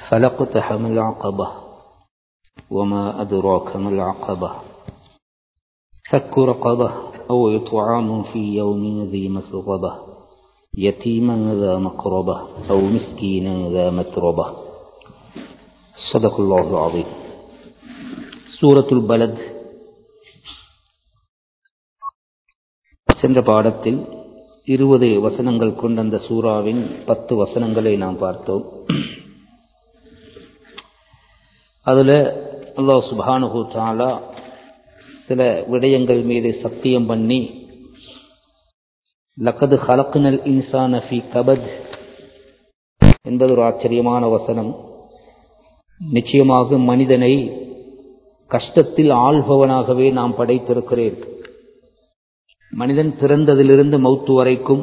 فلاقتحم العقبة وما أدراك ما العقبة فك رقبة أو إطعام في يوم ذي مسغبة يتيما ذا مقربة أو مسكينا ذا متربة صدق الله العظيم سورة البلد சென்ற பாடத்தில் இருபது வசனங்கள் கொண்ட அந்த சூறாவின் பத்து வசனங்களை நாம் பார்த்தோம் அதில் அல்லாஹ் சுபானுகு தாலா சில விடயங்கள் மீது சத்தியம் பண்ணி லக்கது ஹலக்குனல் இன்சான ஃபி கபத் என்பது ஒரு ஆச்சரியமான வசனம் நிச்சயமாக மனிதனை கஷ்டத்தில் ஆள்பவனாகவே நாம் படைத்திருக்கிறேன் மனிதன் பிறந்ததிலிருந்து மௌத்து வரைக்கும்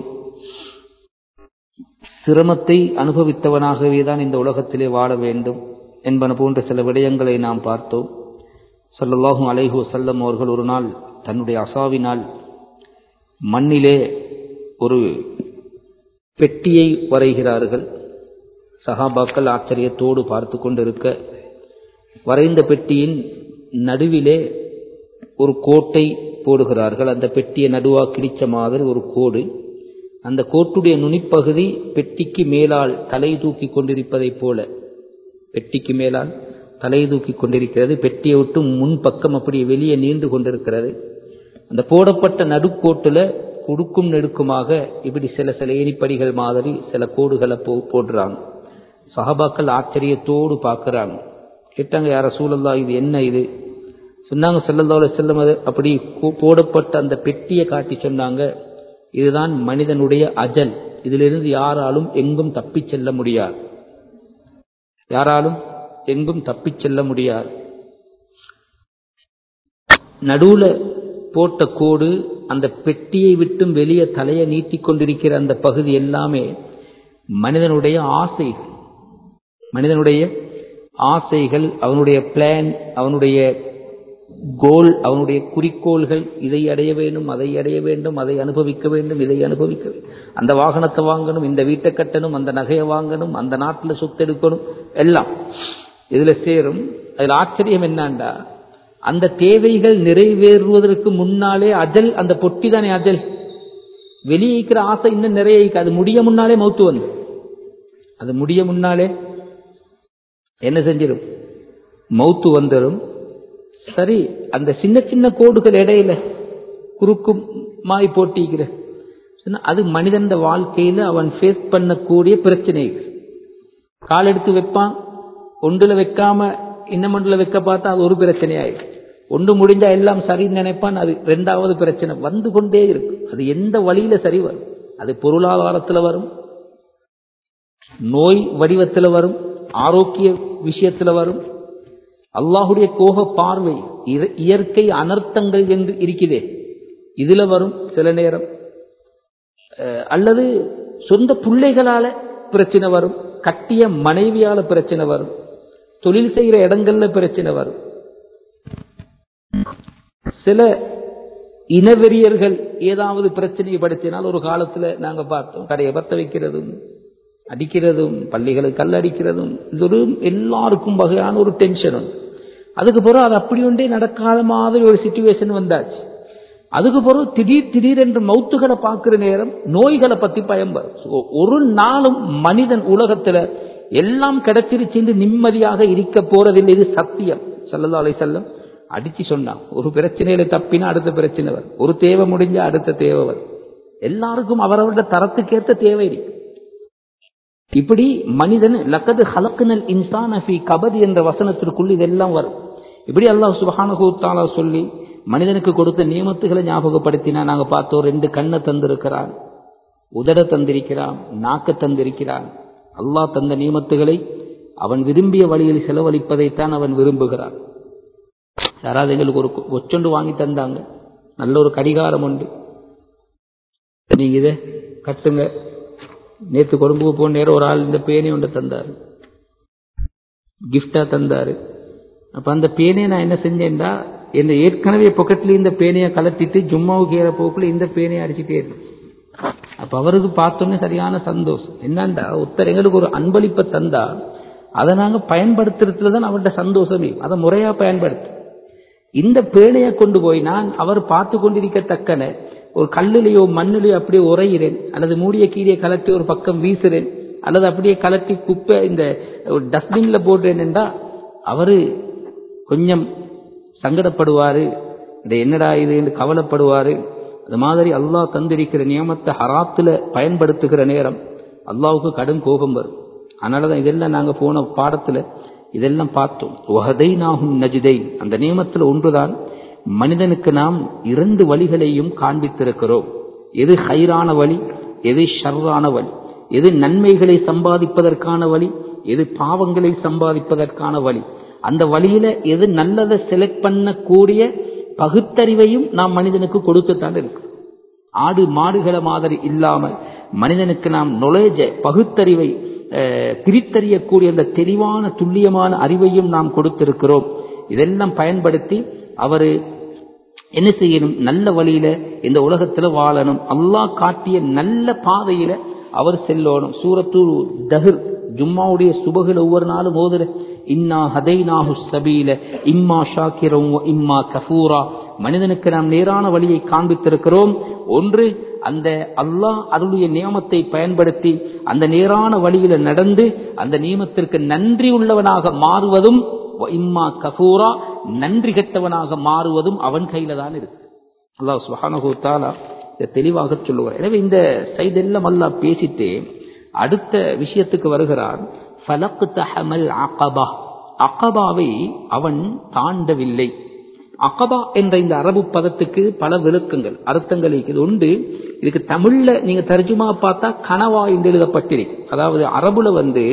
சிரமத்தை அனுபவித்தவனாகவே தான் இந்த உலகத்திலே வாழ வேண்டும் என்பன போன்ற சில விடயங்களை நாம் பார்த்தோம் சொல்லல்லாஹும் அலைஹு செல்லம் அவர்கள் ஒரு நாள் தன்னுடைய அசாவினால் மண்ணிலே ஒரு பெட்டியை வரைகிறார்கள் சஹாபாக்கள் ஆச்சரியத்தோடு பார்த்து கொண்டிருக்க வரைந்த பெட்டியின் நடுவிலே ஒரு கோட்டை போடுகிறார்கள் அந்த பெட்டியை நடுவாக கிழிச்ச மாதிரி ஒரு கோடு அந்த கோட்டுடைய நுனிப்பகுதி பெட்டிக்கு மேலால் தலை தூக்கி கொண்டிருப்பதைப் போல பெட்டிக்கு மேலால் தலை தூக்கி கொண்டிருக்கிறது பெட்டியை விட்டு முன்பக்கம் அப்படி வெளியே நீண்டு கொண்டிருக்கிறது அந்த போடப்பட்ட நடுக்கோட்டில் குடுக்கும் நெடுக்குமாக இப்படி சில சில ஏரிப்படிகள் மாதிரி சில கோடுகளை போ போடுறாங்க சஹாபாக்கள் ஆச்சரியத்தோடு பார்க்குறாங்க கேட்டாங்க யார சூழல்லா இது என்ன இது சொன்னாங்க செல்லந்தோட செல்லும் அது அப்படி போடப்பட்ட அந்த பெட்டியை காட்டி சொன்னாங்க இதுதான் மனிதனுடைய அஜல் இதிலிருந்து யாராலும் எங்கும் தப்பிச் செல்ல முடியாது யாராலும் எங்கும் தப்பிச் செல்ல முடியாது நடுவுல போட்ட கோடு அந்த பெட்டியை விட்டும் வெளியே தலையை நீட்டிக் கொண்டிருக்கிற அந்த பகுதி எல்லாமே மனிதனுடைய ஆசை மனிதனுடைய ஆசைகள் அவனுடைய பிளான் அவனுடைய கோல் அவனுடைய குறிக்கோள்கள் இதை அடைய வேண்டும் அதை அடைய வேண்டும் அதை அனுபவிக்க வேண்டும் இதை அனுபவிக்க வேண்டும் அந்த வாகனத்தை வாங்கணும் இந்த வீட்டை கட்டணும் அந்த நகையை வாங்கணும் அந்த நாட்டில் சொத்து எடுக்கணும் எல்லாம் இதுல சேரும் அதில் ஆச்சரியம் என்னண்டா அந்த தேவைகள் நிறைவேறுவதற்கு முன்னாலே அஜல் அந்த பொட்டி தானே அஜல் வெளியே இருக்கிற ஆசை இன்னும் நிறைய அது முடிய முன்னாலே மௌத்து வந்து அது முடிய முன்னாலே என்ன செஞ்சிடும் மௌத்து வந்துடும் சரி அந்த சின்ன சின்ன கோடுகள் இடையில குறுக்கும் மாய் போட்டிக்கிற அது மனிதன் வாழ்க்கையில அவன் ஃபேஸ் பண்ணக்கூடிய பிரச்சனைகள் கால் எடுத்து வைப்பான் ஒன்றுல வைக்காம இன்னும் ஒன்றுல வைக்க பார்த்தா அது ஒரு பிரச்சனை ஆயிடும் ஒன்று முடிஞ்சா எல்லாம் சரின்னு நினைப்பான் அது ரெண்டாவது பிரச்சனை வந்து கொண்டே இருக்கும் அது எந்த வழியில சரி வரும் அது பொருளாதாரத்துல வரும் நோய் வடிவத்தில் வரும் ஆரோக்கிய விஷயத்துல வரும் அல்லாஹுடைய கோப பார்வை இயற்கை அனர்த்தங்கள் என்று இருக்கிறதே இதுல வரும் சில நேரம் அல்லது சொந்த பிள்ளைகளால பிரச்சனை வரும் கட்டிய மனைவியால பிரச்சனை வரும் தொழில் செய்கிற இடங்கள்ல பிரச்சனை வரும் சில இனவெறியர்கள் ஏதாவது பிரச்சனையை படுத்தினால் ஒரு காலத்துல நாங்க பார்த்தோம் கடையை பத்த வைக்கிறதும் அடிக்கிறதும் பள்ளிகளுக்கு கல் அடிக்கிறதும் இது ஒரு எல்லாருக்கும் வகையான ஒரு டென்ஷன் உண்டு அதுக்கு பிறகு அது அப்படி ஒன்றே நடக்காத மாதிரி ஒரு சுச்சுவேஷன் வந்தாச்சு அதுக்கு பிறகு திடீர் திடீர் என்று மௌத்துகளை பார்க்கிற நேரம் நோய்களை பத்தி பயம் வரும் ஒரு நாளும் மனிதன் உலகத்துல எல்லாம் கிடைச்சிருச்சு நிம்மதியாக இருக்க போறதில்லை இது சத்தியம் சல்லல்லா அலை செல்லம் அடிச்சு சொன்னான் ஒரு பிரச்சனையில தப்பினா அடுத்த பிரச்சனை வரும் ஒரு தேவை முடிஞ்சா அடுத்த தேவை வரும் எல்லாருக்கும் அவரவருடைய தரத்துக்கேற்ற தேவை இருக்கு இப்படி மனிதன் லக்கது ஹலக்குனல் இன்சான் அஃபி கபதி என்ற வசனத்திற்குள் இதெல்லாம் வரும் இப்படி அல்லாஹ் சுபஹானகுத்தாலா சொல்லி மனிதனுக்கு கொடுத்த நியமத்துகளை ஞாபகப்படுத்தினா நாங்க பார்த்தோம் ரெண்டு கண்ணை தந்திருக்கிறான் உதட தந்திருக்கிறான் நாக்க தந்திருக்கிறான் அல்லாஹ் தந்த நியமத்துகளை அவன் விரும்பிய வழியில் செலவழிப்பதைத்தான் அவன் விரும்புகிறான் யாராவது எங்களுக்கு ஒரு ஒச்சொண்டு வாங்கி தந்தாங்க நல்ல ஒரு கடிகாரம் உண்டு நீங்க இதை கட்டுங்க நேற்று கொழும்புக்கு போன நேரம் ஒரு ஆள் இந்த பேனை ஒன்று தந்தார் கிஃப்டா தந்தாரு அப்ப அந்த பேனையை நான் என்ன செஞ்சேன்டா இந்த ஏற்கனவே பொக்கெட்ல இந்த பேனையை கலட்டிட்டு ஜும்மாவுக்கு ஏற போக்குள்ள இந்த பேனையை அடிச்சுட்டே இருக்கு அப்ப அவருக்கு பார்த்தோன்னே சரியான சந்தோஷம் என்னண்டா ஒருத்தர் எங்களுக்கு ஒரு அன்பளிப்பை தந்தா அதை நாங்க பயன்படுத்துறதுல தான் அவர்கிட்ட சந்தோஷமே அதை முறையா பயன்படுத்து இந்த பேழையை கொண்டு போய் நான் அவர் பார்த்து கொண்டிருக்கத்தக்கன ஒரு கல்லிலேயோ மண்ணிலேயோ அப்படியே உரையிறேன் அல்லது மூடிய கீழே கலட்டி ஒரு பக்கம் வீசுறேன் அல்லது அப்படியே கலட்டி குப்பை இந்த டஸ்ட்பின்ல போடுறேன் என்றா அவரு கொஞ்சம் சங்கடப்படுவாரு இந்த என்னடா இது என்று கவலைப்படுவாரு அது மாதிரி அல்லாஹ் தந்திருக்கிற நியமத்தை ஹராத்துல பயன்படுத்துகிற நேரம் அல்லாவுக்கு கடும் கோபம் வரும் அதனாலதான் இதெல்லாம் நாங்க போன பாடத்துல இதெல்லாம் பார்த்தோம் வகதை நாகும் நஜிதை அந்த நியமத்தில் ஒன்றுதான் மனிதனுக்கு நாம் இரண்டு வழிகளையும் காண்பித்திருக்கிறோம் எது ஹைரான வழி எது ஷர்ரான வழி எது நன்மைகளை சம்பாதிப்பதற்கான வழி எது பாவங்களை சம்பாதிப்பதற்கான வழி அந்த வழியில எது நல்லதை செலக்ட் பண்ணக்கூடிய பகுத்தறிவையும் நாம் மனிதனுக்கு கொடுத்துத்தான் இருக்கு ஆடு மாடுகளை மாதிரி இல்லாமல் மனிதனுக்கு நாம் நுழைஜ பகுத்தறிவை பிரித்தறியக்கூடிய அந்த தெளிவான துல்லியமான அறிவையும் நாம் கொடுத்திருக்கிறோம் இதெல்லாம் பயன்படுத்தி அவரு என்ன செய்யணும் நல்ல வழியில இந்த உலகத்துல வாழணும் அல்லாஹ் காட்டிய நல்ல பாதையில அவர் செல்லணும் சூரத்தூர் தஹிர் ஜும்மாவுடைய சுபகுல ஒவ்வொரு நாளும் ஓதுற இன்னா ஹதைனாஹு சபீல இம்மா ஷாக்கிரம் இம்மா கஃபூரா மனிதனுக்கு நாம் நேரான வழியை காண்பித்திருக்கிறோம் ஒன்று அந்த அல்லாஹ் அருளிய நியமத்தை பயன்படுத்தி அந்த நேரான வழியில நடந்து அந்த நியமத்திற்கு நன்றி உள்ளவனாக மாறுவதும் இம்மா கஃபூரா நன்றி கெட்டவனாக மாறுவதும் அவன் கையில தான் இருக்கு அல்லாஹ் சுஹானஹூ தாலா இதை தெளிவாக சொல்லுவார் எனவே இந்த சைதெல்லாம் அல்லாஹ் பேசிட்டு அடுத்த விஷயத்துக்கு வருகிறான் ஃபலக்கு தஹமல் அகபா அகபாவை அவன் தாண்டவில்லை அகபா என்ற இந்த அரபு பதத்துக்கு பல விளக்கங்கள் அர்த்தங்கள் இருக்குது உண்டு இதுக்கு தமிழ்ல நீங்க தர்ஜுமா பார்த்தா கனவா என்று எழுதப்பட்டிருக்கு அதாவது அரபுல வந்து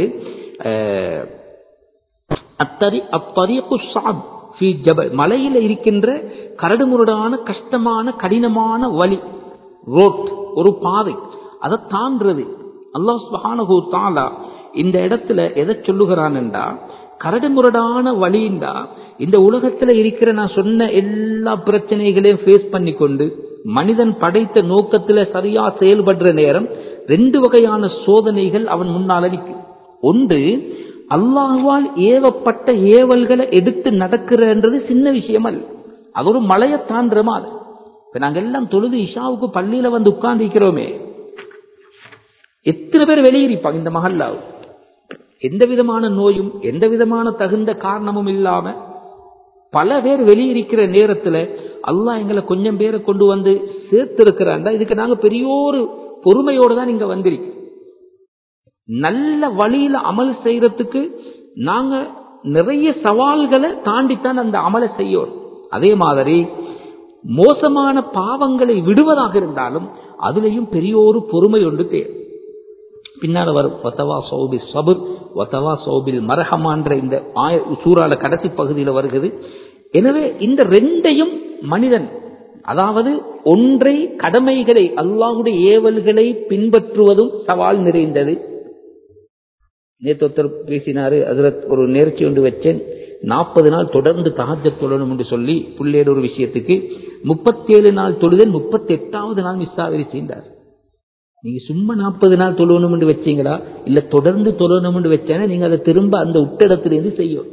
அத்தரி அத்தரியப்பு சாப் மலையில இருக்கின்ற கரடுமுரடான கஷ்டமான கடினமான வழி ரோட் ஒரு பாதை அதை தாண்டது அல்லாஹ் சுஹானஹூ தாலா இந்த இடத்துல எதை சொல்லுகிறான் என்றா கரடுமுரடான வழிண்டா இந்த உலகத்துல இருக்கிற நான் சொன்ன எல்லா பிரச்சனைகளையும் ஃபேஸ் பண்ணி கொண்டு மனிதன் படைத்த நோக்கத்துல சரியா செயல்படுற நேரம் ரெண்டு வகையான சோதனைகள் அவன் முன்னால் அளிக்கு ஒன்று அல்லாஹுவால் ஏவப்பட்ட ஏவல்களை எடுத்து நடக்கிறன்றது சின்ன விஷயம் அல்ல அது ஒரு மலையை தாண்டுற மாதிரி இப்ப நாங்க எல்லாம் தொழுது இஷாவுக்கு பள்ளியில வந்து உட்கார்ந்து இருக்கிறோமே எத்தனை பேர் வெளியிருப்பாங்க இந்த மகல்லாவு எந்த விதமான நோயும் எந்த விதமான தகுந்த காரணமும் இல்லாம பல பேர் வெளியிருக்கிற நேரத்துல அல்லாஹ் எங்களை கொஞ்சம் பேரை கொண்டு வந்து சேர்த்திருக்கிறாண்டா இதுக்கு நாங்க பெரிய ஒரு பொறுமையோடு தான் இங்க வந்திருக்கோம் நல்ல வழியில அமல் செய்யறதுக்கு நாங்க நிறைய சவால்களை தாண்டித்தான் அந்த அமலை செய்யோம் அதே மாதிரி மோசமான பாவங்களை விடுவதாக இருந்தாலும் அதுலயும் பெரிய ஒரு பொறுமை ஒன்று தேவை பின்னால வரும் ஒத்தவா சௌபி சபுர் ஒத்தவா சௌபில் மரஹமான்ற இந்த ஆய சூறால கடைசி பகுதியில் வருகிறது எனவே இந்த ரெண்டையும் மனிதன் அதாவது ஒன்றை கடமைகளை அல்லாஹுடைய ஏவல்களை பின்பற்றுவதும் சவால் நிறைந்தது நேற்று ஒருத்தர் பேசினாரு அதுல ஒரு நேர்ச்சி ஒன்று வச்சேன் நாற்பது நாள் தொடர்ந்து தகஜ தொழணும் என்று சொல்லி புள்ளேர் ஒரு விஷயத்துக்கு முப்பத்தேழு நாள் தொழுதல் முப்பத்தி எட்டாவது நாள் மிஸ் ஆகிருச்சுன்றார் நீங்க சும்மா நாற்பது நாள் தொழணும் என்று வச்சீங்களா இல்ல தொடர்ந்து தொழணும் என்று வச்சேன்னா நீங்க அதை திரும்ப அந்த உட்டிடத்திலிருந்து செய்யும்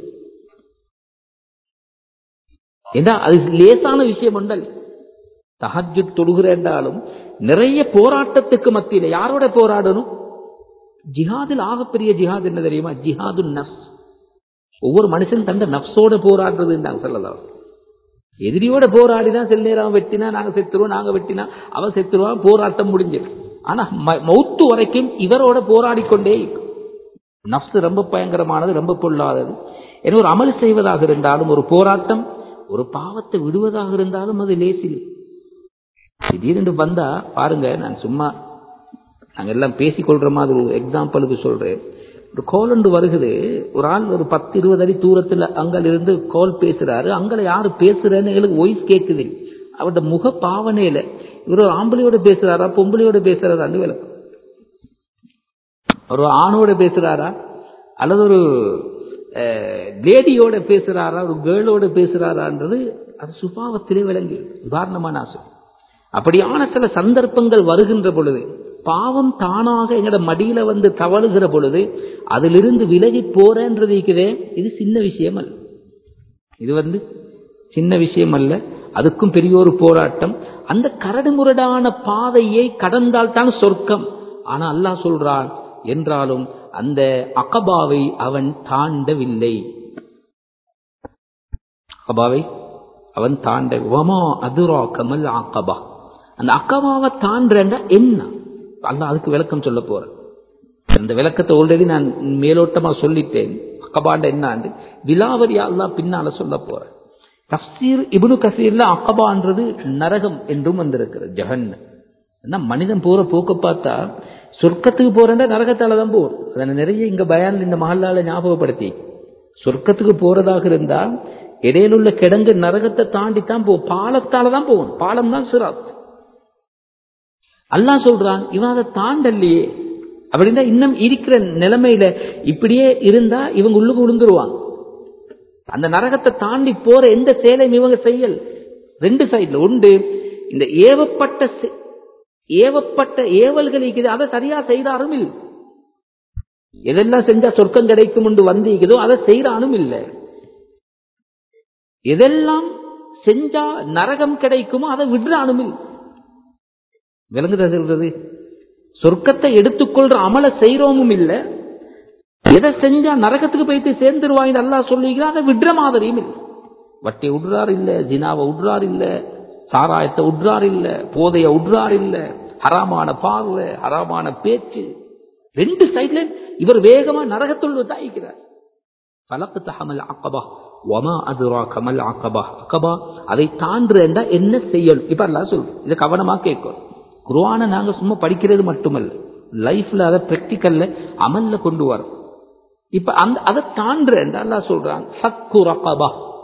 ஏன்னா அது லேசான விஷயம் உண்டல் தஹஜு தொழுகிற என்றாலும் நிறைய போராட்டத்துக்கு மத்தியில் யாரோட போராடணும் ஜிஹாதில் ஆகப்பெரிய ஜிஹாத் என்ன தெரியுமா ஜிஹாது நப்ஸ் ஒவ்வொரு மனுஷன் தந்த நப்சோட போராடுறது சொல்லலாம் எதிரியோட போராடிதான் சில நேரம் வெட்டினா நாங்க செத்துருவோம் நாங்க வெட்டினா அவன் செத்துருவான் போராட்டம் முடிஞ்சது ஆனா மௌத்து வரைக்கும் இவரோட போராடி கொண்டே நப்சு ரொம்ப பயங்கரமானது ரொம்ப பொல்லாதது ஏன்னா ஒரு அமல் செய்வதாக இருந்தாலும் ஒரு போராட்டம் ஒரு பாவத்தை விடுவதாக இருந்தாலும் அது லேசில் திடீரென்று வந்தா பாருங்க நான் சும்மா நாங்க எல்லாம் பேசிக்கொள்ற மாதிரி ஒரு எக்ஸாம்பிளுக்கு சொல்றேன் ஒரு கோல் ஒன்று வருகுது ஒரு ஆள் ஒரு பத்து இருபது அடி தூரத்துல அங்கல இருந்து கோல் பேசுறாரு அங்கல யாரு பேசுறேன்னு எங்களுக்கு வாய்ஸ் கேட்குது அவரோட முக பாவனையில இவர் ஒரு ஆம்பளையோட பேசுறாரா பொம்பளையோட பேசுறாரான்னு விளக்கம் ஒரு ஆணோட பேசுறாரா அல்லது ஒரு லேடியோட பேசுறாரா ஒரு கேர்ளோட பேசுறாரான்றது அது சுபாவத்திலே விளங்கி உதாரணமா நான் சொல்றேன் அப்படியான சில சந்தர்ப்பங்கள் வருகின்ற பொழுது பாவம் தானாக எங்கட மடியில வந்து தவழுகிற பொழுது அதிலிருந்து விலகி போறேன்றது இருக்குதே இது சின்ன விஷயம் அல்ல இது வந்து சின்ன விஷயம் அல்ல அதுக்கும் பெரிய ஒரு போராட்டம் அந்த கரடுமுரடான பாதையை கடந்தால் தான் சொர்க்கம் ஆனா அல்லாஹ் சொல்றான் என்றாலும் அந்த அகபாவை அவன் தாண்டவில்லை அகபாவை அவன் தாண்ட வமா அதுரா கமல் அக்கபா அந்த அக்கபாவை தாண்டா என்ன அல்லாஹ் அதுக்கு விளக்கம் சொல்ல போறேன் அந்த விளக்கத்தை ஆல்ரெடி நான் மேலோட்டமா சொல்லிட்டேன் அக்கபாண்ட என்னாண்டு விலாவரி அல்லாஹ் பின்னால சொல்ல போறேன் தப்சீர் இப்னு கசீர்ல அக்கபான்றது நரகம் என்றும் வந்திருக்கிறது ஜஹன் என்ன மனிதன் போற போக்க பார்த்தா சொர்க்கத்துக்கு போறேன்னா நரகத்தால தான் போகும் அதை நிறைய இங்க பயான் இந்த மஹல்லால ஞாபகப்படுத்தி சொர்க்கத்துக்கு போறதாக இருந்தா இடையில உள்ள கிடங்கு நரகத்தை தாண்டி தான் போகும் பாலத்தால தான் போகும் பாலம் தான் சிராத் அல்லாஹ் சொல்றான் இவன் அதை தாண்டல்லையே அப்படின்னா இன்னும் இருக்கிற நிலைமையில இப்படியே இருந்தா இவங்க உள்ளுக்கு விழுந்துருவாங்க அந்த நரகத்தை தாண்டி போற எந்த செயலையும் இவங்க செய்யல் ரெண்டு சைட்ல உண்டு இந்த ஏவப்பட்ட செ- ஏவப்பட்ட ஏவல்கள் இருக்குது அதை சரியா செய்தாரும் இல்லை எதெல்லாம் செஞ்சா சொர்க்கம் கிடைக்கும் என்று வந்தீங்களோ அதை செய்யறானும் இல்லை எதெல்லாம் செஞ்சா நரகம் கிடைக்குமோ அதை விடுறானும் இல்லை விளங்குதா சொல்றது சொர்க்கத்தை எடுத்துக்கொள்ற அமல செய்யறோமும் இல்லை எதை செஞ்சா நரகத்துக்கு போயிட்டு சேர்ந்துருவாங்க நல்லா சொல்லிக்கிறான் அதை விடுற மாதிரியும் இல்லை வட்டி விடுறார் இல்ல ஜினாவை விடுறார் இல்ல சாராயத்தை விடுறார் இல்ல போதைய விடுறார் இல்ல ஹராமான பார்வை ஹராமான பேச்சு ரெண்டு சைட்ல இவர் வேகமா நரகத்துள் தாய்க்கிறார் பலக்கு தகமல் அக்கபா ஒமா அதுரா கமல் அக்கபா அக்கபா அதை தாண்டுறா என்ன செய்யணும் இப்ப எல்லாம் சொல்லு இதை கவனமா கேட்கும் குருவான நாங்க சும்மா படிக்கிறது மட்டுமல்ல லைஃப்ல அதை பிராக்டிக்கல்ல அமல்ல கொண்டு வரோம் இப்ப அந்த அதை தாண்டுறேன் அல்லாஹ் சொல்றான் ஃபக்கு ரகபா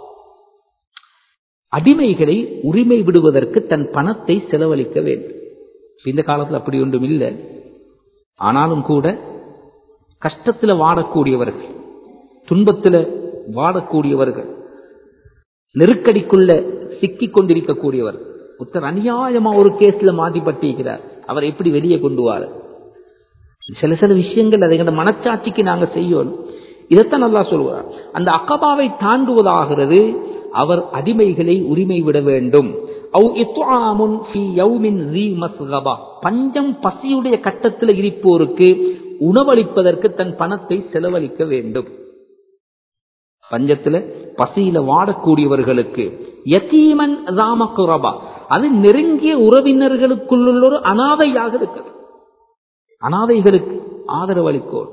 அடிமைகளை உரிமை விடுவதற்கு தன் பணத்தை செலவழிக்க வேண்டும் இந்த காலத்துல அப்படி ஒன்றும் இல்லை ஆனாலும் கூட கஷ்டத்துல வாடக்கூடியவர்கள் துன்பத்துல வாடக்கூடியவர்கள் நெருக்கடிக்குள்ள சிக்கிக் கொண்டிருக்கக்கூடியவர் ஒருத்தர் அநியாயமா ஒரு கேஸ்ல மாட்டிப்பட்டிருக்கிறார் அவர் எப்படி வெளியே கொண்டு வார சில சில விஷயங்கள் அதை எங்க மனச்சாட்சிக்கு நாங்க செய்யணும் இதைத்தான் நல்லா சொல்லுவார் அந்த அக்கபாவை தாண்டுவதாகிறது அவர் அடிமைகளை உரிமை விட வேண்டும் அவு இத்ஆமுன் ஃபீ யௌமின் ذீ மஸ்கபா பஞ்சம் பசியுடைய கட்டத்தில் இருப்போருக்கு உணவளிப்பதற்கு தன் பணத்தை செலவழிக்க வேண்டும் பஞ்சத்துல பசியில வாடக்கூடியவர்களுக்கு யத்தீமன் ராமகுரபா அது நெருங்கிய உறவினர்களுக்குள்ள ஒரு அனாதையாக இருக்கிறது அனாதைகளுக்கு ஆதரவளிக்கோம்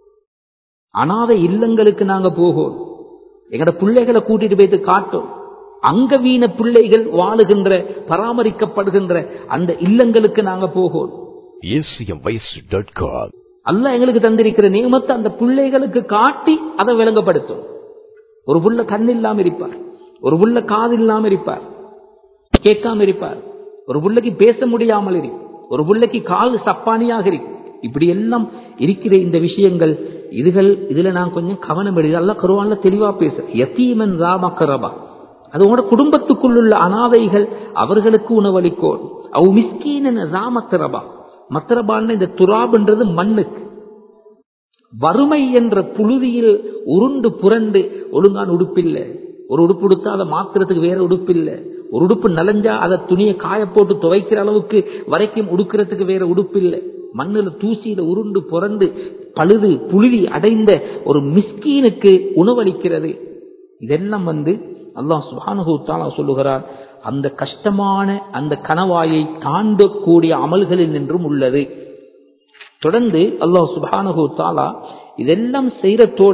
அனாதை இல்லங்களுக்கு நாங்க போகோம் எங்கட பிள்ளைகளை கூட்டிட்டு போயிட்டு காட்டும் அங்கவீன பிள்ளைகள் வாழுகின்ற பராமரிக்கப்படுகின்ற அந்த இல்லங்களுக்கு நாங்க போகோம் acmvoice.com. அல்லாஹ் எங்களுக்கு தந்திருக்கிற நியமத்தை அந்த பிள்ளைகளுக்கு காட்டி அதை விளங்கப்படுத்தும் ஒரு புள்ள கண் இல்லாம இருப்பார் ஒரு புள்ள காது இல்லாம இருப்பார் கேட்காம இருப்பார் ஒரு புள்ளைக்கு பேச முடியாமல் இரு ஒரு புள்ளைக்கு கால் சப்பானியாக இருக்கு இப்படி எல்லாம் இருக்கிற இந்த விஷயங்கள் இதுகள் இதுல நான் கொஞ்சம் கவனம் எடுது அல்லாஹ் குர்ஆன்ல தெளிவா பேச யத்தீமன் ராமக்கரபா அது உங்களோட குடும்பத்துக்குள்ளுள்ள அனாதைகள் அவர்களுக்கு உணவளிக்கோன் அவ் மிஸ்கீனன் ராமத்திரபா மத்திரபான்னு இந்த துராப்ன்றது மண்ணுக்கு வறுமை என்ற புழுதியில் உருண்டு புரண்டு ஒழுங்கான உடுப்பில்லை ஒரு உடுப்பு உடுத்தா அதை மாத்துறதுக்கு வேற உடுப்பில்லை ஒரு உடுப்பு நலஞ்சா அதை துணியை காய போட்டு துவைக்கிற அளவுக்கு வரைக்கும் உடுக்கிறதுக்கு வேற உடுப்பில்லை மண்ணுல தூசியில உருண்டு புரண்டு பழுது புழுதி அடைந்த ஒரு மிஸ்கீனுக்கு உணவளிக்கிறது இதெல்லாம் வந்து அல்லாஹ் சுப்ஹானஹு தஆலா சொல்லுகிறார் அந்த கஷ்டமான அந்த கணவாயை தாண்டக்கூடிய அமல்களில் நின்றும் உள்ளது தொடர்ந்து அல்லாஹ் சுப்ஹானஹு தஆலா இதெல்லாம் செய்யறதோட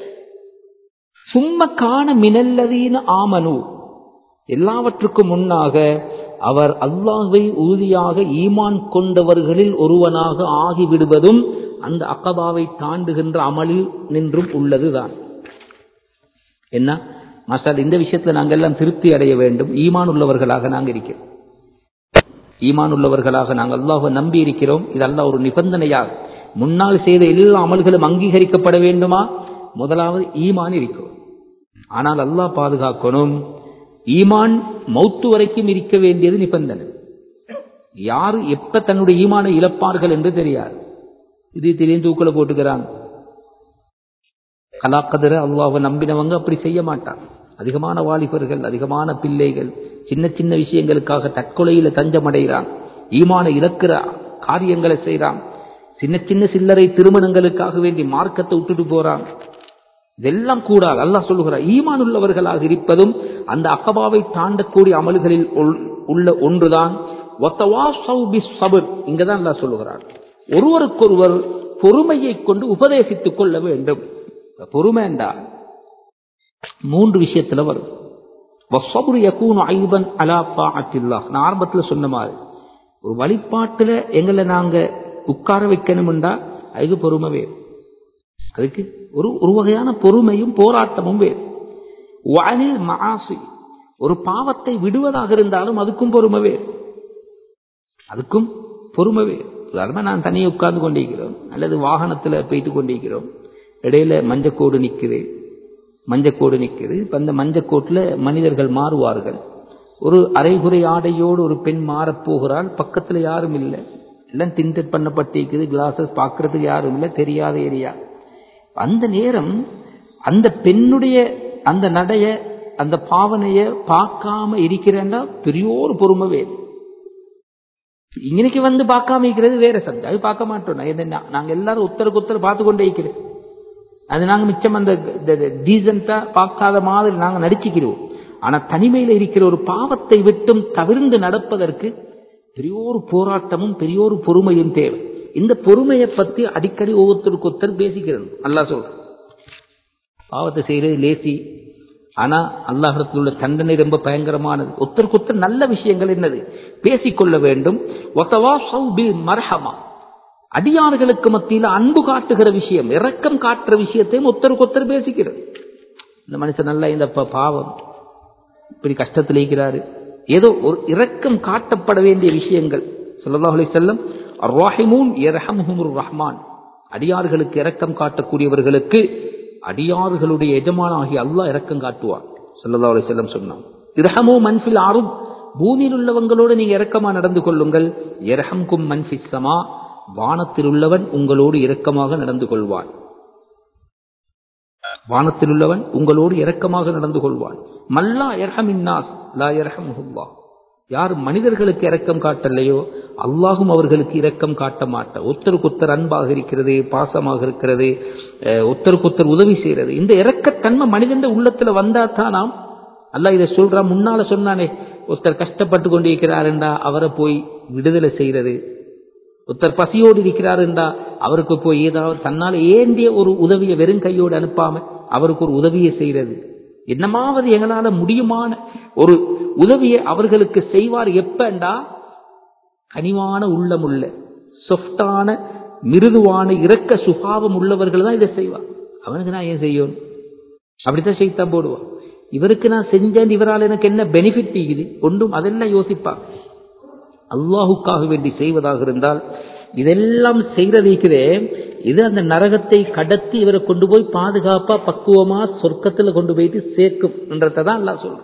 சும்ம காண மினல்லதீன ஆமனு எல்லாவற்றுக்கும் முன்னாக அவர் அல்லாஹ்வை உறுதியாக ஈமான் கொண்டவர்களில் ஒருவனாக ஆகிவிடுவதும் அந்த அக்கபாவை தாண்டுகின்ற அமலில் நின்றும் உள்ளதுதான் என்ன மாஸ்டர் இந்த விஷயத்துல நாங்கள் எல்லாம் திருப்தி அடைய வேண்டும் ஈமான் உள்ளவர்களாக நாங்கள் இருக்கிறோம் ஈமான் உள்ளவர்களாக நாங்கள் அல்லாஹ்வை நம்பி இருக்கிறோம் இது அல்லாஹ் ஒரு நிபந்தனையாக முன்னால் செய்த எல்லா அமல்களும் அங்கீகரிக்கப்பட வேண்டுமா முதலாவது ஈமான் இருக்கும் ஆனால் அல்லாஹ் பாதுகாக்கணும் ஈமான் மௌத்து வரைக்கும் இருக்க வேண்டியது நிபந்தனை யாரு எப்ப தன்னுடைய ஈமான இழப்பார்கள் என்று தெரியாது இது தெரியும் தூக்கல போட்டுக்கிறாங்க கலாக்கதிர அல்லாவை நம்பினவங்க அப்படி செய்ய மாட்டாங்க அதிகமான வாலிபர்கள் அதிகமான பிள்ளைகள் சின்ன சின்ன விஷயங்களுக்காக தற்கொலையில தஞ்சமடைகிறான் ஈமான இழக்கிற காரியங்களை செய்றான் சின்ன சின்ன சில்லறை திருமணங்களுக்காக வேண்டி மார்க்கத்தை விட்டுட்டு போறான் இதெல்லாம் கூடாது அல்லாஹ் சொல்லுகிறார் ஈமான் உள்ளவர்களாக இருப்பதும் அந்த அக்கபாவை தாண்டக்கூடிய அமல்களில் உள்- உள்ள ஒன்றுதான் வத்தவாசவ் பிஸ்ஸப்ர். இங்கதான் அல்லாஹ் சொல்லுகிறார் ஒருவருக்கொருவர் பொறுமையை கொண்டு உபதேசித்துக் கொள்ள வேண்டும் பொறுமை என்றால் மூன்று விஷயத்துல வரும் வஸ்ஸப்ரு யகூனு ஐபன் அலா தாஅத்தில்லாஹ் நான் ஆரம்பத்துல சொன்ன மாதிரி ஒரு வழிபாட்டுல எங்களை நாங்க உட்கார வைக்கணும்டா அதுக்கு பொறுமை வேறு அதுக்கு ஒரு ஒரு வகையான பொறுமையும் போராட்டமும் வேறு வஅனில் மஆசி ஒரு பாவத்தை விடுவதாக இருந்தாலும் அதுக்கும் பொறுமை வேறு அதுக்கும் பொறுமை வேறு உதாரணமா நான் தனியே உட்கார்ந்து கொண்டிருக்கிறோம் அல்லது வாகனத்துல போயிட்டு கொண்டிருக்கிறோம் இடையில மஞ்சக்கோடு நிக்குது மஞ்சக்கோடு நிக்குது இப்ப அந்த மஞ்சக்கோட்டுல மனிதர்கள் மாறுவார்கள் ஒரு அரைகுறை ஆடையோடு ஒரு பெண் மாறப் போகிறாள் பக்கத்துல யாரும் இல்லை எல்லாம் டிண்டட் பண்ணப்பட்டிருக்குது கிளாஸஸ் பார்க்கறதுக்கு யாரும் இல்லை தெரியாத ஏரியா அந்த நேரம் அந்த பெண்ணுடைய அந்த நடைய அந்த பாவனைய பார்க்காம இருக்கிறேன்டா பெரிய ஒரு பொறுமை வேறு இன்னைக்கு வந்து பார்க்காம இருக்கிறது வேற சப்ஜெக்ட் அது பார்க்க மாட்டோம் நான் என்ன- நாங்க எல்லாரும் ஒருத்தருக்கு ஒருத்தர் பார்த்து கொண்டே இருக்கிறோம் அது நாங்க மிச்சம் அந்த டீசெண்டா பார்க்காத மாதிரி நாங்க நடிச்சுக்கிறோம் ஆனா தனிமையில இருக்கிற ஒரு பாவத்தை விட்டும் தவிர்ந்து நடப்பதற்கு பெரிய ஒரு போராட்டமும் பெரிய ஒரு பொறுமையும் தேவை இந்த பொறுமையை பத்தி அடிக்கடி ஒவ்வொருத்தருக்கு ஒருத்தர் பேசிக்கிறது அல்லாஹ் சொல்ற பாவத்தை செய்யறது லேசி ஆனா அல்லாஹிடத்தில் உள்ள தண்டனை ரொம்ப பயங்கரமானது ஒருத்தருக்கு ஒருத்தர் நல்ல விஷயங்கள் என்னது பேசிக்கொள்ள வேண்டும் ஒத்தவாசௌ பில் மர்ஹமா அடியார்களுக்கு மத்தியில் அன்பு காட்டுகிற விஷயம் இரக்கம் காட்டுற விஷயத்தையும் ஒருத்தருக்கு ஒருத்தர் பேசிக்கிறது இந்த மனுஷன் நல்லா இந்த ப- பாவம் இப்படி கஷ்டத்தில் இருக்கிறாரு ஏதோ ஒரு இரக்கம் காட்டப்பட வேண்டிய விஷயங்கள் ஸல்லல்லாஹு அலைஹி வஸல்லம் அர்ராஹிமூன் யர்ஹமுஹுமுர் ரஹ்மான் அடியார்களுக்கு இரக்கம் காட்டக்கூடியவர்களுக்கு அடியார்களுடைய எஜமானாகிய அல்லாஹ் இரக்கம் காட்டுவார் ஸல்லல்லாஹு அலைஹி வஸல்லம் சொன்னான் இரஹமு மன்ஃபில் அருத் பூமியில் உள்ளவங்களோடு நீங்க இரக்கமா நடந்து கொள்ளுங்கள் இரஹம்கும் மன்ஃபிஸ் ஸமா வானத்தில் உள்ளவன் உங்களோடு இரக்கமாக நடந்து கொள்வான் வானத்தில் உள்ளவன் உங்களோடு இரக்கமாக நடந்து கொள்வான் மல்லா இரஹமின்னாஸ் லா இரஹமுல்லா யார் மனிதர்களுக்கு இரக்கம் காட்டலையோ அல்லாஹும் அவர்களுக்கு இரக்கம் காட்ட மாட்டார் ஒருத்தருக்கு ஒருத்தர் அன்பாக இருக்கிறது பாசமாக இருக்கிறது அஹ், ஒருத்தருக்கு ஒருத்தர் உதவி செய்யறது இந்த இரக்கத்தன்மை மனிதன் உள்ளத்துல வந்தா தான் நாம் அல்லாஹ் இதை சொல்றான் முன்னால சொன்னானே ஒருத்தர் கஷ்டப்பட்டு கொண்டிருக்கிறாருண்டா அவரை போய் விடுதலை செய்யறது ஒருத்தர் பசியோடு இருக்கிறார் என்றா அவருக்கு போய் ஏதாவது தன்னால் ஏந்திய ஒரு உதவியை வெறும் கையோடு அனுப்பாம அவருக்கு ஒரு உதவியை செய்யறது என்னமாவது எங்களால முடியுமான ஒரு உதவியை அவர்களுக்கு செய்வார் எப்பண்டா கனிவான உள்ளமுள்ள சொஃப்டான மிருதுவான இரக்க சுபாவம் உள்ளவர்கள் தான் இதை செய்வார் அவனுக்கு நான் ஏன் செய்யணும் அப்படித்தான் செய்தான் போடுவான் இவருக்கு நான் செஞ்சேன் இவரால் எனக்கு என்ன பெனிஃபிட் இருக்குது ஒன்றும் அதெல்லாம் யோசிப்பான் அல்லாஹுக்காக வேண்டி செய்வதாக இருந்தால் இதெல்லாம் செய்யறதுக்கிறே இது அந்த நரகத்தை கடத்தி இவரை கொண்டு போய் பாதுகாப்பா பக்குவமா சொர்க்கத்துல கொண்டு போயிட்டு சேர்க்கும் என்றதான் அல்லாஹ் சொல்றான்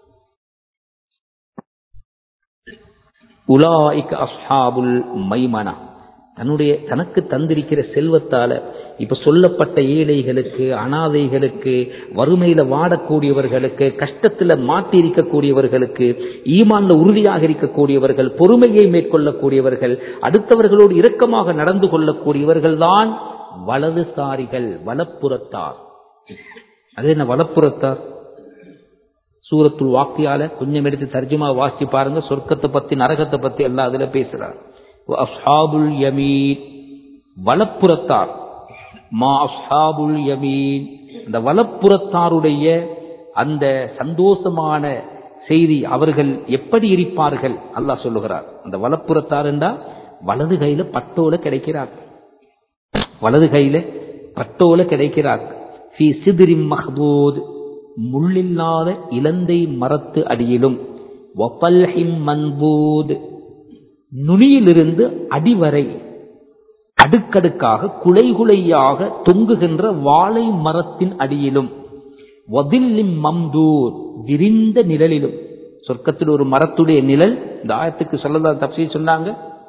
உலாய்க்க அஸ்ஹாபுல் மைமனா தன்னுடைய தனக்கு தந்திருக்கிற செல்வத்தால இப்ப சொல்லப்பட்ட ஏழைகளுக்கு அனாதைகளுக்கு வறுமையில வாடக்கூடியவர்களுக்கு கஷ்டத்துல மாட்டி இருக்கக்கூடியவர்களுக்கு ஈமான்ல உறுதியாக இருக்கக்கூடியவர்கள் பொறுமையை மேற்கொள்ளக்கூடியவர்கள் அடுத்தவர்களோடு இரக்கமாக நடந்து கொள்ளக்கூடியவர்கள் தான் வலதுசாரிகள் வலப்புறத்தார் அது என்ன வலப்புறத்தார் சூரத்துல் வாக்கியால கொஞ்சம் எடுத்து தர்ஜுமா வாசிச்சு பாருங்க சொர்க்கத்தை பத்தி நரகத்தை பத்தி எல்லாம் அதுல பேசுறார் அஸ்ஹாபுல் யமீன் வலப்புறத்தார் மா அஸ்ஹாபுல் யமீன் அந்த வலப்புறத்தாருடைய அந்த சந்தோஷமான செய்தி அவர்கள் எப்படி இருப்பார்கள் அல்லாஹ் சொல்லுகிறார் அந்த வலப்புறத்தார் என்றா வலது கையில பட்டோல கிடைக்கிறார் வலது கையில பட்டோல கிடைக்கிறார் ஃபி சிதிரிம் மஹ்பூத் முள்ளில்லாத இலந்தை மரத்து அடியிலும் வபல்ஹிம் மன்பூத் நுனியிலிருந்து அடிவரை அடுக்கடுக்காக குலை குலையாக தொங்குகின்ற வாழை மரத்தின் அடியிலும் வதில்லிம் மம்தூத் விரிந்த நிழலிலும் சொர்க்கத்தில் ஒரு மரத்துடைய நிழல் இந்த ஆயத்துக்கு சொல்லதான் தப்சி சொன்னாங்க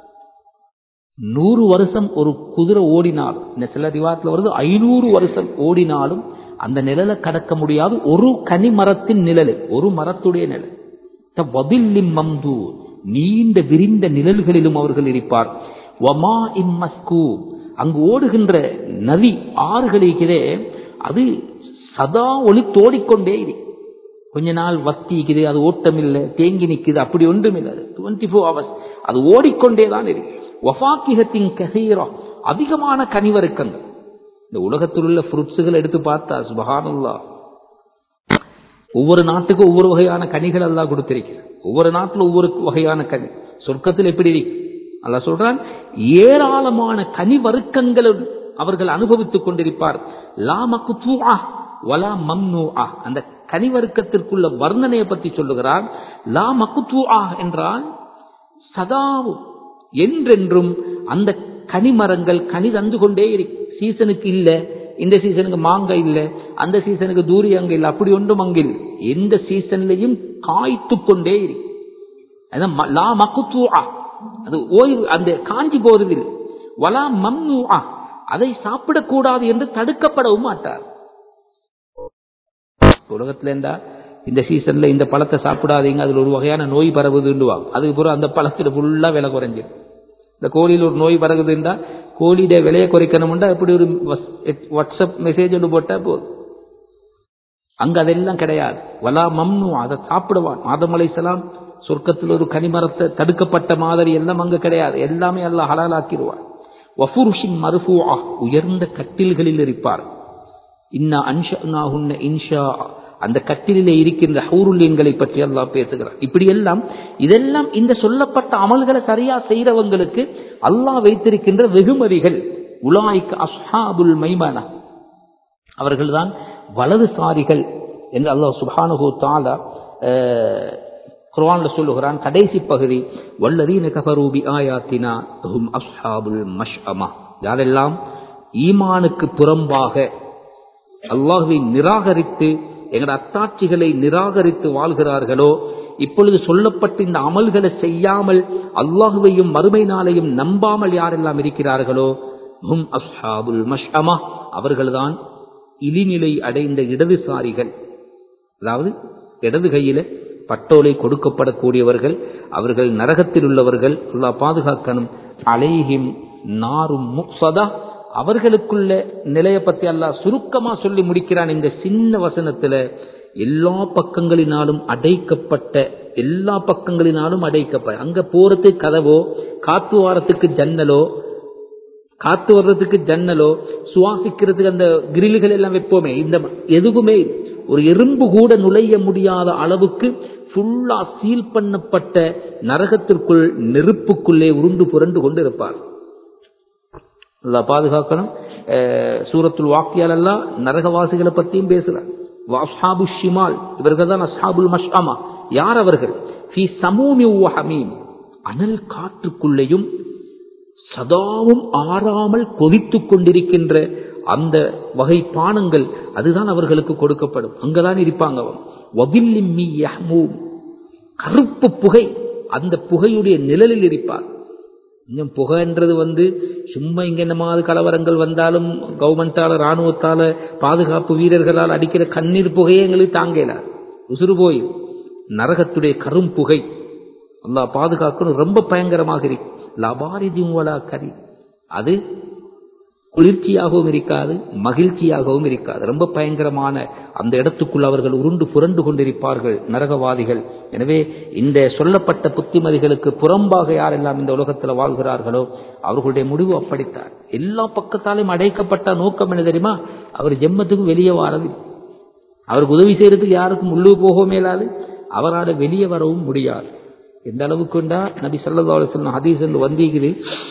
நூறு வருஷம் ஒரு குதிரை ஓடினாலும் இந்த சில ரிவாரத்தில் வருது ஐநூறு வருஷம் ஓடினாலும் அந்த நிழலை கடக்க முடியாது ஒரு கனி மரத்தின் நிழல் ஒரு மரத்துடைய நிழல் வதில்லிம் மம்து நீண்ட விரிந்த நிழல்களிலும் அவர்கள் இருப்பார் வமா இம் மஸ்கூ அங்கு ஓடுகின்ற நதி ஆறுகளிலே அது சதா ஒளி தோடிக்கொண்டே இரு கொஞ்ச நாள் வத்திக்குது அது ஓட்டம் இல்லை தேங்கி நிற்குது அப்படி ஒன்றும் இல்லை டுவெண்ட்டி ஃபோர் ஹவர்ஸ் அது ஓடிக்கொண்டே தான் இருக்கு வஃபாக்கிகத்தின் கசீரா அதிகமான கனிவருக்கங்கள் இந்த உலகத்தில் உள்ள ஃப்ரூட்ஸுகள் எடுத்து பார்த்தா சுபஹானுல்லா ஒவ்வொரு நாட்டுக்கும் ஒவ்வொரு வகையான கனிகள் எல்லாம் கொடுத்திருக்கிறார் ஒவ்வொரு நாட்டில் ஒவ்வொரு வகையான கனி சொர்க்கத்தில் எப்படி இருக்கு அல்ல சொல்றான் ஏராளமான கனி வர்க்கங்கள் அவர்கள் அனுபவித்துக் கொண்டிருப்பார் லா மக்குத்தூஆ வலா மம்னூஆ அந்த கனி வர்க்கத்திற்குள்ள வர்ணனையை பற்றி சொல்லுகிறார் லா மக்குத்தூஆ என்றால் சதாவும் என்றென்றும் அந்த கனிமரங்கள் கனி தந்து கொண்டே இருக்கு சீசனுக்கு இல்ல இந்த சீசனுக்கு மாங்காய் இல்ல அந்த சீசனுக்கு தூரி அங்க இல்ல அப்படி ஒன்றும் அங்க இல்லை எந்த சீசன்லையும் காய்த்து கொண்டே இருக்கு அதான் ம- லா மக்குத்தூஆ அது ஓய்வு அந்த காஞ்சி போவதில்லை வலா மம்னூஆ அதை சாப்பிடக்கூடாது என்று தடுக்கப்படவும் மாட்டார் உலகத்துல இருந்தா இந்த சீசன்ல இந்த பழத்தை சாப்பிடாதீங்க அதுல ஒரு வகையான நோய் பரவுதுண்டுவாங்க அதுக்கு பிறகு அந்த பழத்துல ஃபுல்லா விலை குறைஞ்சிடும் இந்த கோழியில் ஒரு நோய் பரவுதுண்டா கோழியுடைய விலையை குறைக்கணும்டா இப்படி ஒரு வஸ்- எட்- வாட்ஸ்அப் மெசேஜ் ஒன்று போட்டா போதும் அங்க அதெல்லாம் கிடையாது வலா மம்னு அதை சாப்பிடுவான் ஆதம் அலைசலாம் சொர்க்கத்தில் ஒரு கனிமரத்தை தடுக்கப்பட்ட மாதிரி எல்லாம் அங்க கிடையாது எல்லாமே அல்லாஹ் ஹலாலாக்கிடுவான் வஃபுருஷின் மருஃபூஆ உயர்ந்த கட்டில்களில் இருப்பார் இன்னா அன்ஷனாகுன்ன இன்ஷா அந்த கட்டிலே இருக்கின்ற ஹூருல்யன்களை பற்றி அல்லாஹ் பேசுகிறார் இப்படி எல்லாம் இதெல்லாம் இந்த சொல்லப்பட்ட அமல்களை சரியா செய்யறவங்களுக்கு அல்லாஹ் வைத்திருக்கின்ற வெகுமதிகள் உலாய்க்கு அஸ்ஹாபுல் மைமானா அவர்கள்தான் வலதுசாரிகள் என்று அல்லாஹ் சுப்ஹானஹு தஆலா அஹ், குர்ஆன்ல சொல்லுகிறான் கடைசி பகுதி வல்லதீன கஃபரூ பி ஆயாத்தினா ஹும் அஸ்ஹாபுல் மஷ்அமா யாரெல்லாம் ஈமானுக்கு புறம்பாக அல்லாஹ்வை நிராகரித்து எங்கட அத்தாட்சிகளை நிராகரித்து வாழ்கிறார்களோ இப்பொழுது சொல்லப்பட்ட இந்த அமல்களை செய்யாமல் அல்லாஹுவையும் மறுமை நாளையும் நம்பாமல் யாரெல்லாம் இருக்கிறார்களோ ஹும் அஸ்ஹாபுல் மஷ்அமா அவர்கள்தான் இழிநிலை அடைந்த இடதுசாரிகள் அதாவது இடது கையில பட்டோலை கொடுக்கப்படக்கூடியவர்கள் அவர்கள் நரகத்தில் உள்ளவர்கள் அல்லாஹ் பாதுகாக்கணும் அலைஹிம் நாரும் முக்சதா அவர்களுக்குள்ள நிலைய பத்தி அல்லாஹ் சுருக்கமா சொல்லி முடிக்கிறான் இந்த சின்ன வசனத்துல எல்லா பக்கங்களினாலும் அடைக்கப்பட்ட எல்லா பக்கங்களினாலும் அடைக்கப்பட்ட அங்க போறதுக்கு கதவோ காத்து வாரத்துக்கு ஜன்னலோ காத்து வர்றதுக்கு ஜன்னலோ சுவாசிக்கிறதுக்கு அந்த கிரில்கள் எல்லாம் வைப்போமே இந்த எதுவுமே இல்லை. ஒரு எறும்பு கூட நுழைய முடியாத அளவுக்கு ஃபுல்லா சீல் பண்ணப்பட்ட நரகத்திற்குள் நெருப்புக்குள்ளே உருண்டு புரண்டு கொண்டு இருப்பார் அல்லாஹ் பாதுகாக்கணும் அஹ் சூரத்துல் வாக்கியால் எல்லாம் நரகவாசிகளை பத்தியும் பேசுறார் வாஸ்ஹாபு ஷிமால் இவர்கள் தான் அஸ்ஹாபுல் மஷ்ஆமா யார் அவர்கள் ஃபி சமூமி வ ஹமீம் அனல் காற்றுக்குள்ளேயும் சதாவும் ஆறாமல் கொதித்துக் கொண்டிருக்கின்ற அந்த வகை பானங்கள் அதுதான் அவர்களுக்கு கொடுக்கப்படும் அங்கதான் இருப்பாங்க அவன் வபில்லிம் மீ யஹ்மூம். கருப்பு புகை அந்த புகையுடைய நிழலில் இருப்பார் இன்னும் புகைன்றது வந்து சும்மா இங்க என்னமாவது கலவரங்கள் வந்தாலும் கவர்மெண்டால ராணுவத்தால பாதுகாப்பு வீரர்களால் அடிக்கிற கண்ணீர் புகையே எங்களுக்கு தாங்கல உசுறு போய் நரகத்துடைய கரும் புகை அல்லாஹ் பாதுகாக்கணும் ரொம்ப பயங்கரமாக இருக்கு லபாரிஜும் வலா கரி அது குளிர்ச்சியாகவும் இருக்காது மகிழ்ச்சியாகவும் இருக்காது ரொம்ப பயங்கரமான அந்த இடத்துக்குள் அவர்கள் உருண்டு புரண்டு கொண்டிருப்பார்கள் நரகவாதிகள் எனவே இந்த சொல்லப்பட்ட புத்திமதிகளுக்கு புறம்பாக யாரெல்லாம் இந்த உலகத்தில் வாழ்கிறார்களோ அவர்களுடைய முடிவு அப்படித்தான் எல்லா பக்கத்தாலும் அடைக்கப்பட்ட நோக்கம் என்ன தெரியுமா அவர் ஜெம்மத்துக்கு வெளியே வாரது அவருக்கு உதவி செய்யறதுக்கு யாருக்கும் உள்ளு போக மேலாது அவரால் வெளியே வரவும் முடியாது எந்த அளவுக்குண்டா நபி ஸல்லல்லாஹு அலைஹி வஸல்லம் ஹதீஸ் என்று வந்தீங்குது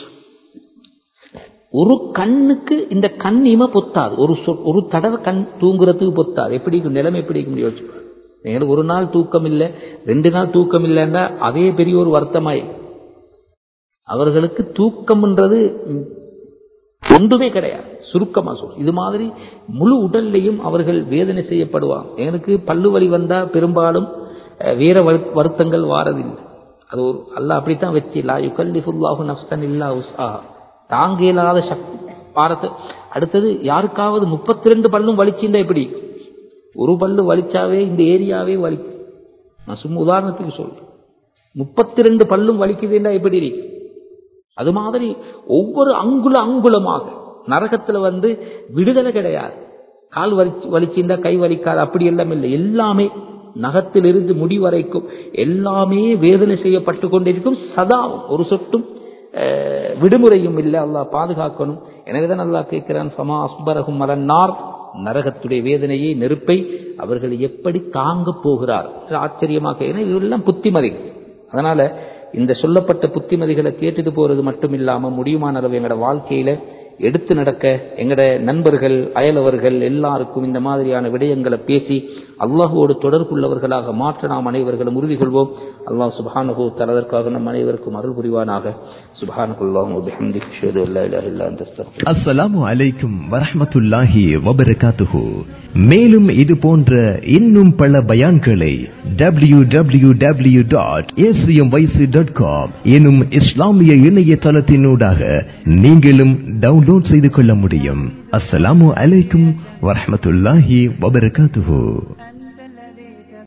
ஒரு கண்ணுக்கு இந்த கண் இம பொத்தாது ஒரு சொ- ஒரு தடவை கண் தூங்குறதுக்கு பொத்தாது எப்படி இருக்கும் நிலைமை எப்படி இருக்கும் யோசிச்சு பாருங்க. எங்களுக்கு ஒரு நாள் தூக்கம் இல்லை ரெண்டு நாள் தூக்கம் இல்லைன்னா அதே பெரிய ஒரு வருத்தமாய் அவர்களுக்கு தூக்கம்ன்றது ம், ஒன்றுமே கிடையாது சுருக்கமா சொல்லும் இது மாதிரி முழு உடல்லையும் அவர்கள் வேதனை செய்யப்படுவாங்க எனக்கு பல்லு வலி வந்தா பெரும்பாலும் அஹ், வேற வரு- வருத்தங்கள் வாரதில்லை அது ஒரு அல்லாஹ் அப்படித்தான் வச்சு லா யுகல்லிஃபுல்லாஹு நஃப்ஸன் இல்லா உஸ்ஆ தாங்க இயலாத சக்தி பாரத்தை அடுத்தது யாருக்காவது முப்பத்தி ரெண்டு பல்லும் வலிச்சுண்டா எப்படி ஒரு பல்லு வலிச்சாவே இந்த ஏரியாவே வலிக்கும் நான் சும்மா உதாரணத்துக்கு சொல்றேன் முப்பத்தி ரெண்டு பல்லும் வலிக்குதுன்னா எப்படி இருக்கு அது மாதிரி ஒவ்வொரு அங்குல அங்குலமாக நரகத்துல வந்து விடுதலை கிடையாது கால் வலிச்சு வலிச்சிருந்தா கை வலிக்காது அப்படி எல்லாம் இல்லை எல்லாமே நகத்திலிருந்து முடி வரைக்கும் எல்லாமே வேதனை செய்யப்பட்டு கொண்டிருக்கும் சதா ஒரு சொட்டும் அஹ், விடுமுறையும் இல்லை அல்லாஹ் பாதுகாக்கணும் எனவேதான் அல்லாஹ் கேட்கிறான் சமா அஸ்பரகும் மலன்னார் நரகத்துடைய வேதனையை நெருப்பை அவர்கள் எப்படி தாங்க போகிறார் இது ஆச்சரியமாக ஏன்னா இதெல்லாம் புத்திமதிகள் அதனால இந்த சொல்லப்பட்ட புத்திமதிகளை கேட்டுட்டு போறது மட்டும் இல்லாம முடியுமான அளவு எங்களோட வாழ்க்கையில எடுத்து நடக்க எங்கட நண்பர்கள் அயலவர்கள் எல்லாருக்கும் இந்த மாதிரியான விடயங்களை பேசி அல்லாஹுவோடு தொடர்புள்ளவர்களாக மாற்ற நாம் அனைவர்களும் உறுதி கொள்வோம் அல்லாஹ் சுபானுகு தரதற்காக நம் அனைவருக்கும் அருள் புரிவானாக சுபானுகுல்லாஹு பிஹம்திஹி அஷ்ஹது அல்லா இலாஹா இல்லா அன்த அஸ்தக்ஃபிருக்க அஸ்ஸலாமு அலைக்கும் வரஹ்மத்துல்லாஹி வபரகாத்துஹு மேலும் இது போன்ற இன்னும் பல பயான்களை W W W dot dot com எனும் இஸ்லாமிய இணையதளத்தினூடாக நீங்களும் டவுன்லோட் செய்து கொள்ள முடியும் அஸ்ஸலாமு அலைக்கும் வரஹ்மத்துல்லாஹி வபரகாத்துஹு